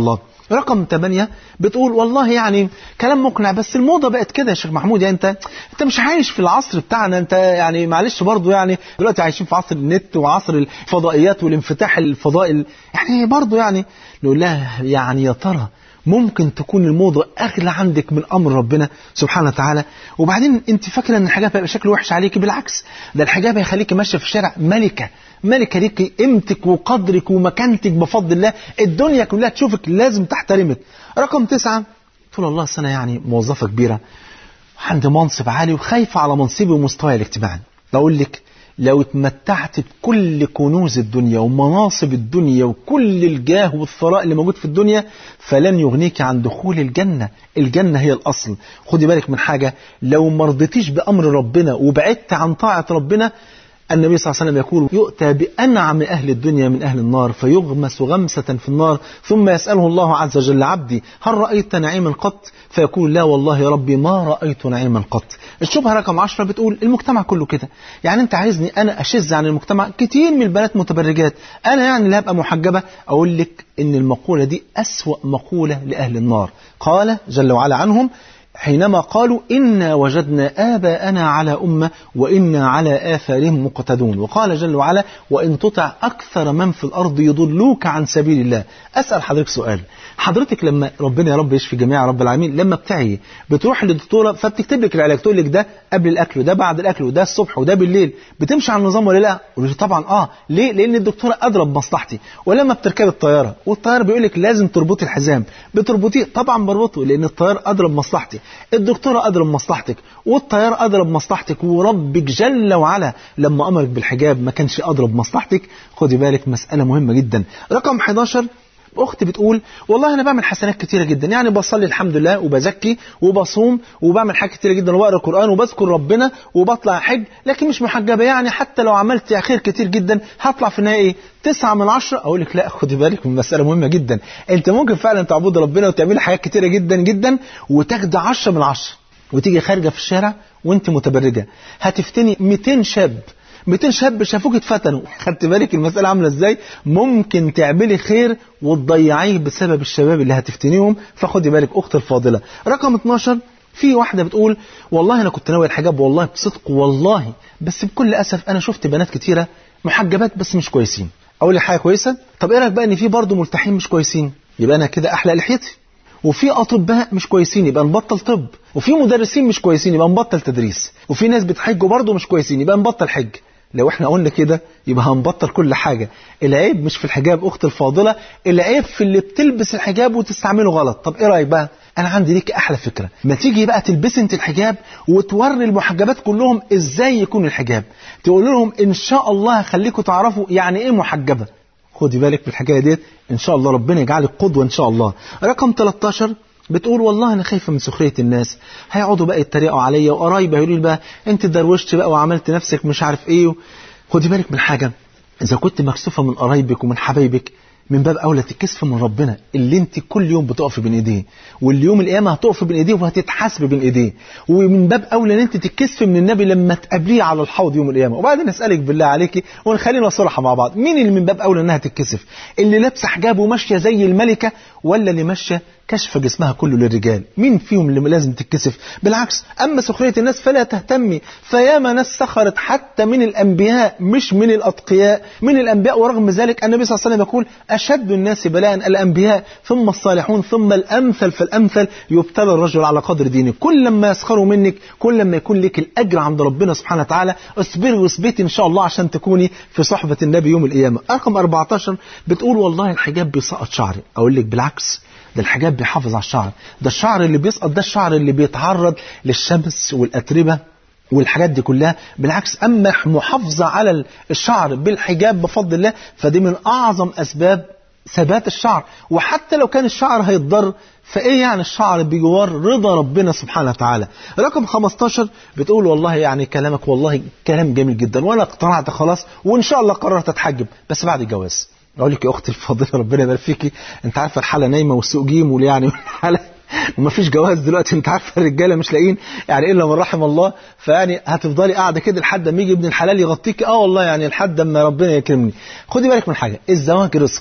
رقم 8 بتقول والله يعني كلام مقنع بس الموضة بقت كده يا شيخ محمود يعني انت انت مش عايش في العصر بتاعنا انت يعني معلش برضه يعني دلوقتي عايشين في عصر النت وعصر الفضائيات والانفتاح الفضائي يعني برضه يعني نقول لها يعني يا ترى ممكن تكون الموضة أغلى عندك من أمر ربنا سبحانه وتعالى وبعدين أنت فاكرة أن الحجاب هيبقى شكله وحش عليكي بالعكس ده الحجاب هيخليك ماشية في الشارع ملكة ملكة ليكي قيمتك وقدرك ومكانتك بفضل الله الدنيا كلها تشوفك لازم تحترمك رقم تسعة طول الله سنة يعني موظفة كبيرة عندي منصب عالي وخايفة على منصبي ومستواي الاجتماعي بقول لك لو اتمتعت بكل كنوز الدنيا ومناصب الدنيا وكل الجاه والثراء اللي موجود في الدنيا فلن يغنيك عن دخول الجنة الجنة هي الأصل خدي بالك من حاجة لو مرضتيش بأمر ربنا وبعدت عن طاعة ربنا النبي صلى الله عليه وسلم يقول يؤتى بأنعم أهل الدنيا من أهل النار فيغمس غمسة في النار ثم يسأله الله عز وجل عبدي هل رأيت نعيما قط فيقول لا والله يا ربي ما رأيت نعيما قط الشبهة رقم عشرة بتقول المجتمع كله كده يعني أنت عايزني أنا أشز عن المجتمع كتير من البنات متبرجات أنا يعني اللي هبقى محجبة أقول لك إن المقولة دي أسوأ مقولة لأهل النار قال جل وعلا عنهم حينما قالوا إنا وجدنا آباءنا على أمة وإنا على آثارهم مقتدون وقال جل وعلا وإن تطع أكثر من في الأرض يضلوك عن سبيل الله أسأل حضرتك سؤال حضرتك لما ربنا يا رب يشفي جميع رب العالمين لما بتعي بتروح للدكتوره فبتكتب لك العلاج تقول لك ده قبل الاكل وده بعد الاكل وده الصبح وده بالليل بتمشي على النظام ولا لا؟ طبعا اه ليه؟ لان الدكتوره ادرى بمصلحتي ولما بتركبي الطياره والطيار بيقول لك لازم تربطي الحزام بتربطيه طبعا بربطه لان الطيار ادرى بمصلحتي الدكتوره ادرى بمصلحتك والطيار ادرى بمصلحتك وربك جل وعلا لما امرك بالحجاب ما كانش ادرى بمصلحتك خدي بالك مساله مهمه جدا رقم 11 اختي بتقول والله انا بعمل حسنات كتيره جدا يعني بصلي الحمد لله وبزكي وبصوم وبعمل حاجات كتيره جدا وبقرا قران وبذكر ربنا وبطلع حج لكن مش محجبه يعني حتى لو عملت خير كتير جدا هطلع في النهايه ايه تسعة من عشرة أقول لك لا خدي بالك من مسألة مهمة جدا أنت ممكن فعلا تعبد ربنا وتعملي حاجات كتيرة جدا جدا وتاخدي عشرة من عشرة وتيجي خارجة في الشارع وأنت متبرجة هتفتني 200 شاب 200 شاب شافوك اتفتنوا خدت بالك المسألة عاملة ازاي ممكن تعملي خير وتضيعيه بسبب الشباب اللي هتفتنيهم فخدي بالك أخت الفاضلة رقم 12 في واحدة بتقول والله أنا كنت ناوي الحجاب والله بصدق والله بس بكل أسف أنا شفت بنات كتيرة محجبات بس مش كويسين أقول لك حاجة كويسة طب إيه رأيك بقى إن في برضه ملتحين مش كويسين يبقى أنا كده أحلق لحيتي وفي اطباء مش كويسين يبقى نبطل طب وفي مدرسين مش كويسين يبقى نبطل تدريس وفي ناس بتحج برضه مش كويسين يبقى نبطل حج لو احنا قلنا كده يبقى هنبطل كل حاجة العيب مش في الحجاب اخت الفاضلة العيب في اللي بتلبس الحجاب وتستعمله غلط طب ايه رأيك بقى انا عندي ليك احلى فكرة ما تيجي بقى تلبسي انت الحجاب وتوري المحجبات كلهم ازاي يكون الحجاب تقول لهم ان شاء الله هخليكم تعرفوا يعني ايه محجبة خدي بالك من الحكايه ديت ان شاء الله ربنا يجعلك قدوه ان شاء الله رقم 13 بتقول والله انا خايفه من سخريه الناس هيقعدوا بقى يتريقوا عليا وقرايبي هيقولوا لي بقى انت دروشت بقى وعملت نفسك مش عارف ايه خدي بالك من حاجه اذا كنت مكسوفه من قرايبك ومن حبايبك من باب اولى تكسف من ربنا اللي انت كل يوم بتقف بين ايديه واللي يوم القيامه هتقف بين ايديه وهتتحاسب بين ايديه ومن باب اولى ان انت تتكسف من النبي لما تقابليه على الحوض يوم القيامه وبعدين اسالك بالله عليكي ونخلينا صراحه مع بعض مين اللي من باب اولى انها تتكسف اللي لابسه حجاب وماشيه زي الملكه ولا اللي ماشيه كشف جسمها كله للرجال مين فيهم اللي لازم تتكسف بالعكس أما سخرية الناس فلا تهتمي فياما ناس سخرت حتى من الأنبياء مش من الأتقياء من الأنبياء ورغم ذلك النبي صلى الله عليه وسلم يقول أشد الناس بلاء الأنبياء ثم الصالحون ثم الأمثل فالأمثل يبتلى الرجل على قدر دينه كل ما يسخروا منك كل ما يكون لك الأجر عند ربنا سبحانه وتعالى اصبري واثبتي إن شاء الله عشان تكوني في صحبة النبي يوم القيامة رقم 14 بتقول والله الحجاب بيسقط شعري أقول لك بالعكس ده الحجاب بيحافظ على الشعر ده الشعر اللي بيسقط ده الشعر اللي بيتعرض للشمس والأتربة والحاجات دي كلها بالعكس أما محافظة على الشعر بالحجاب بفضل الله فدي من أعظم أسباب ثبات الشعر وحتى لو كان الشعر هيتضر فايه يعني الشعر بجوار رضا ربنا سبحانه وتعالى رقم 15 بتقول والله يعني كلامك والله كلام جميل جدا وانا اقتنعت خلاص وان شاء الله قررت اتحجب بس بعد الجواز اقول لك يا اختي الفاضله ربنا يبارك فيكي انت عارفه الحاله نايمه والسوق جيم ويعني الحاله وما فيش جواز دلوقتي انت عارفه الرجاله مش لاقيين يعني الا من رحم الله فيعني هتفضلي قاعده كده لحد ما يجي ابن الحلال يغطيكي اه والله يعني لحد ما ربنا يكرمني خدي بالك من حاجه الزواج رزق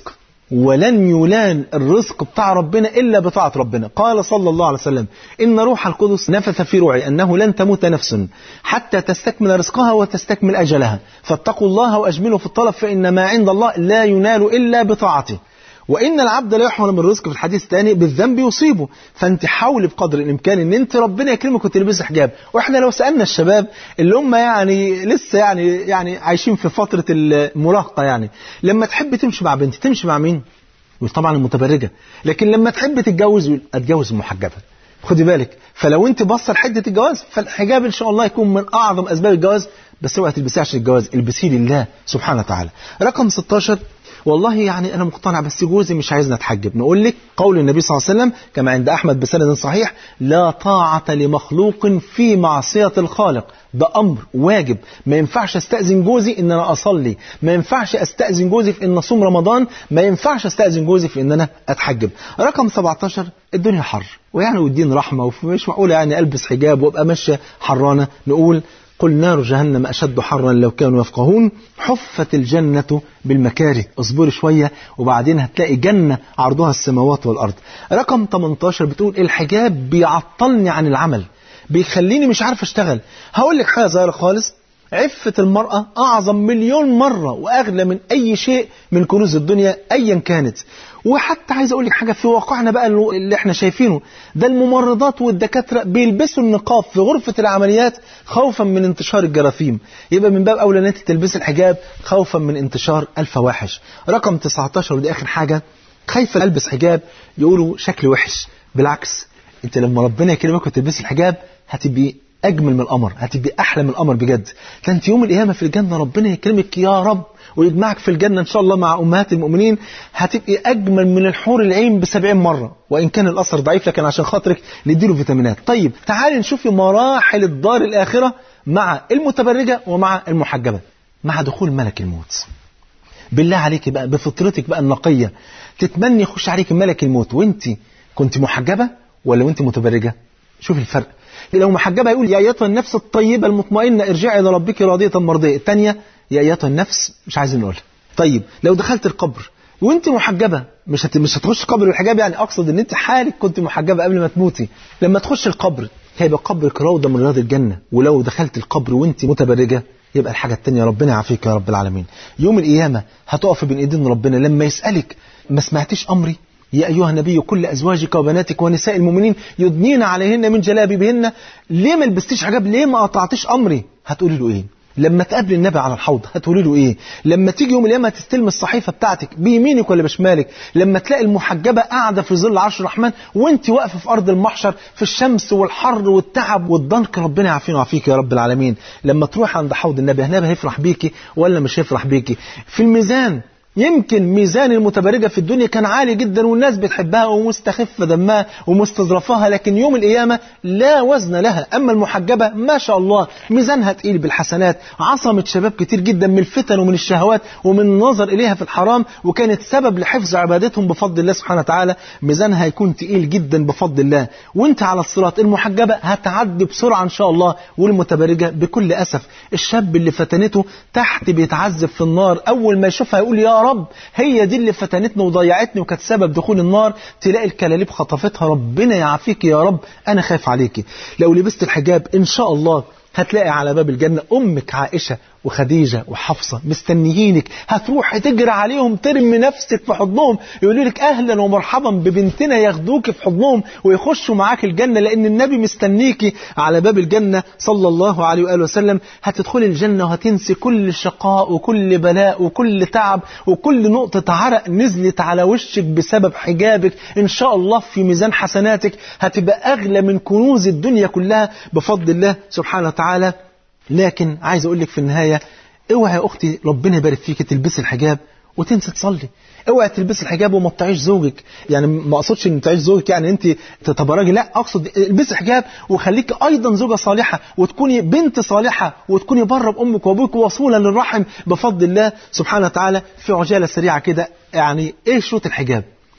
ولن يلان الرزق بتاع ربنا إلا بطاعة ربنا قال صلى الله عليه وسلم إن روح القدس نفث في روعي أنه لن تموت نفس حتى تستكمل رزقها وتستكمل أجلها فاتقوا الله وأجملوا في الطلب فإن ما عند الله لا ينال إلا بطاعته وإن العبد لا يحرم الرزق في الحديث الثاني بالذنب يصيبه فأنت حاولي بقدر الإمكان إن أنت ربنا يكرمك وتلبسي حجاب وإحنا لو سألنا الشباب اللي هم يعني لسه يعني يعني عايشين في فترة المراهقة يعني لما تحب تمشي مع بنت تمشي مع مين؟ طبعا المتبرجة لكن لما تحب تتجوز يقول اتجوز المحجبة خدي بالك فلو انت باصه لحده الجواز فالحجاب ان شاء الله يكون من اعظم اسباب الجواز بس اوعي تلبسيه عشان الجواز البسيه لله سبحانه وتعالى رقم 16 والله يعني أنا مقتنع بس جوزي مش عايزنا نتحجب نقول لك قول النبي صلى الله عليه وسلم كما عند أحمد بسند صحيح لا طاعة لمخلوق في معصية الخالق ده أمر واجب ما ينفعش أستأذن جوزي إن أنا أصلي ما ينفعش أستأذن جوزي في إن أصوم رمضان ما ينفعش أستأذن جوزي في إن أنا أتحجب رقم 17 الدنيا حر ويعني والدين رحمة ومش معقول يعني ألبس حجاب وأبقى ماشية حرانة نقول قل نار جهنم أشد حرا لو كانوا يفقهون حفت الجنة بالمكاره اصبري شوية وبعدين هتلاقي جنة عرضها السماوات والأرض رقم 18 بتقول الحجاب بيعطلني عن العمل بيخليني مش عارف اشتغل هقول لك حاجة صغيرة خالص عفة المرأة أعظم مليون مرة وأغلى من أي شيء من كنوز الدنيا أيا كانت وحتى عايز أقول لك حاجة في واقعنا بقى اللي احنا شايفينه ده الممرضات والدكاترة بيلبسوا النقاب في غرفة العمليات خوفا من انتشار الجراثيم يبقى من باب أولى أن أنت تلبسي الحجاب خوفا من انتشار الفواحش رقم 19 ودي آخر حاجة خايفة ألبس حجاب يقولوا شكلي وحش بالعكس أنت لما ربنا يكرمك وتلبسي الحجاب هتبقي أجمل من القمر هتبقي أحلى من القمر بجد ده أنت يوم القيامة في الجنة ربنا يكرمك يا رب ويجمعك في الجنة إن شاء الله مع أمهات المؤمنين هتبقي أجمل من الحور العين بسبعين مرة وإن كان الأثر ضعيف لكن عشان خاطرك نديله فيتامينات طيب تعالي نشوف مراحل الدار الآخرة مع المتبرجة ومع المحجبة مع دخول ملك الموت بالله عليك بقى بفطرتك بقى النقية تتمني يخش عليك ملك الموت وانت كنت محجبة ولا وانت متبرجة شوف الفرق لو محجبة يقول يا أيتها النفس الطيبة المطمئنة ارجعي إلى ربك راضية مرضية الثانية يا أيتها النفس مش عايزين نقولها طيب لو دخلت القبر وانت محجبة مش هت... مش هتخش قبر الحجاب يعني اقصد ان انت حالك كنت محجبة قبل ما تموتي لما تخش القبر هيبقى قبرك روضة من رياض الجنة ولو دخلت القبر وانت متبرجة يبقى الحاجة التانية ربنا يعافيك يا رب العالمين يوم القيامة هتقف بين ايدين ربنا لما يسألك ما سمعتيش امري يا أيها النبي كل أزواجك وبناتك ونساء المؤمنين يدنين عليهن من جلابيبهن ليه ما لبستيش حجاب ليه ما قطعتيش أمري هتقولي له إيه لما تقابل النبي على الحوض هتقولي له ايه لما تيجي يوم القيامه تستلم الصحيفه بتاعتك بيمينك ولا بشمالك لما تلاقي المحجبه قاعده في ظل عرش الرحمن وانت واقفه في ارض المحشر في الشمس والحر والتعب والضنك ربنا يعافينا ويعافيك يا رب العالمين لما تروح عند حوض النبي النبي هيفرح بيكي ولا مش هيفرح بيكي في الميزان يمكن ميزان المتبرجة في الدنيا كان عالي جدا والناس بتحبها ومستخف دمها ومستظرفاها لكن يوم القيامة لا وزن لها أما المحجبة ما شاء الله ميزانها تقيل بالحسنات عصمت شباب كتير جدا من الفتن ومن الشهوات ومن النظر إليها في الحرام وكانت سبب لحفظ عبادتهم بفضل الله سبحانه وتعالى ميزانها هيكون تقيل جدا بفضل الله وانت على الصراط المحجبة هتعدي بسرعة إن شاء الله والمتبرجة بكل أسف الشاب اللي فتنته تحت بيتعذب في النار أول ما يشوفها يقول يا رب هي دي اللي فتنتني وضيعتني وكانت سبب دخول النار تلاقي الكلاليب خطفتها ربنا يعافيك يا رب أنا خايف عليكي لو لبست الحجاب إن شاء الله هتلاقي على باب الجنة أمك عائشة وخديجة وحفصة مستنيينك هتروح تجري عليهم ترمي نفسك في حضنهم يقولوا لك أهلا ومرحبا ببنتنا ياخدوك في حضنهم ويخشوا معاك الجنة لأن النبي مستنيكي على باب الجنة صلى الله عليه وآله وسلم هتدخلي الجنة وهتنسي كل شقاء وكل بلاء وكل تعب وكل نقطة عرق نزلت على وشك بسبب حجابك إن شاء الله في ميزان حسناتك هتبقى أغلى من كنوز الدنيا كلها بفضل الله سبحانه وتعالى لكن عايز اقول لك في النهايه اوعي يا اختي ربنا يبارك فيك تلبسي الحجاب وتنسي تصلي اوعي تلبسي الحجاب وما تطيعيش زوجك يعني ما اقصدش ان تطيعيش زوجك يعني انت تتبرجي لا اقصد البسي حجاب وخليكي ايضا زوجه صالحه وتكوني بنت صالحه وتكوني بره بامك وابوك وصوله للرحم بفضل الله سبحانه وتعالى في عجاله سريعه كده يعني ايه شروط الحجاب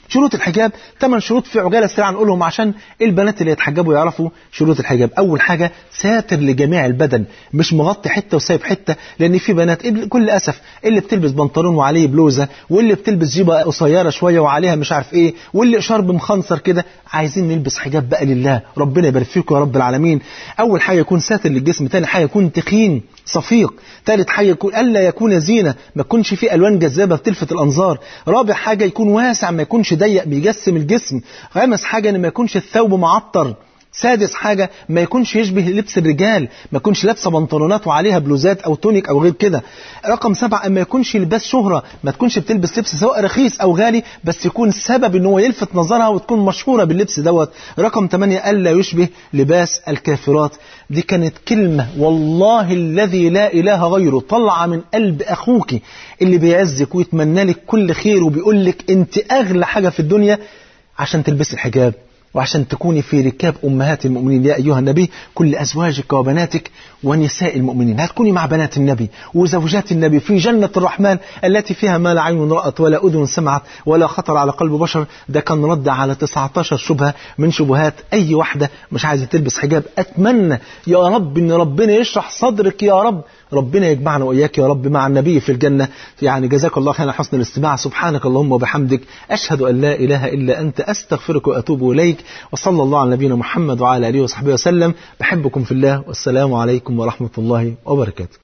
شروط الحجاب ثمان شروط في عجاله سريعه نقولهم عشان البنات اللي يتحجبوا يعرفوا شروط الحجاب اول حاجه ساتر لجميع البدن مش مغطي حته وسايب حته لان في بنات كل اسف اللي بتلبس بنطلون وعليه بلوزه واللي بتلبس جيبه قصيره شويه وعليها مش عارف ايه واللي شرب مخنصر كده عايزين نلبس حجاب بقى لله ربنا يبارك فيكم يا رب العالمين اول حاجه يكون ساتر للجسم ثاني حاجه يكون تخين صفيق ثالث حاجة يكون ألا يكون زينة ما يكونش فيه ألوان جذابة بتلفت الأنظار رابع حاجة يكون واسع ما يكونش ضيق بيجسم الجسم خامس حاجة إن ما يكونش الثوب معطر سادس حاجة ما يكونش يشبه لبس الرجال ما يكونش لابسة بنطلونات وعليها بلوزات أو تونيك أو غير كده رقم سبعة ما يكونش لباس شهرة ما تكونش بتلبس لبس سواء رخيص أو غالي بس يكون سبب إن هو يلفت نظرها وتكون مشهورة باللبس دوت رقم ثمانية ألا يشبه لباس الكافرات دي كانت كلمة والله الذي لا إله غيره طلع من قلب أخوك اللي بيعزك ويتمنى لك كل خير وبيقول لك أنت أغلى حاجة في الدنيا عشان تلبسي الحجاب وعشان تكوني في ركاب أمهات المؤمنين يا أيها النبي كل أزواجك وبناتك ونساء المؤمنين هتكوني مع بنات النبي وزوجات النبي في جنة الرحمن التي فيها ما لا عين رأت ولا أذن سمعت ولا خطر على قلب بشر ده كان رد على 19 شبهة من شبهات أي واحدة مش عايزة تلبس حجاب أتمنى يا رب إن ربنا يشرح صدرك يا رب ربنا يجمعنا وإياك يا رب مع النبي في الجنة يعني جزاك الله خيرا حسن الاستماع سبحانك اللهم وبحمدك أشهد أن لا إله إلا أنت أستغفرك وأتوب إليك وصلى الله على نبينا محمد وعلى آله وصحبه وسلم بحبكم في الله والسلام عليكم ورحمة الله وبركاته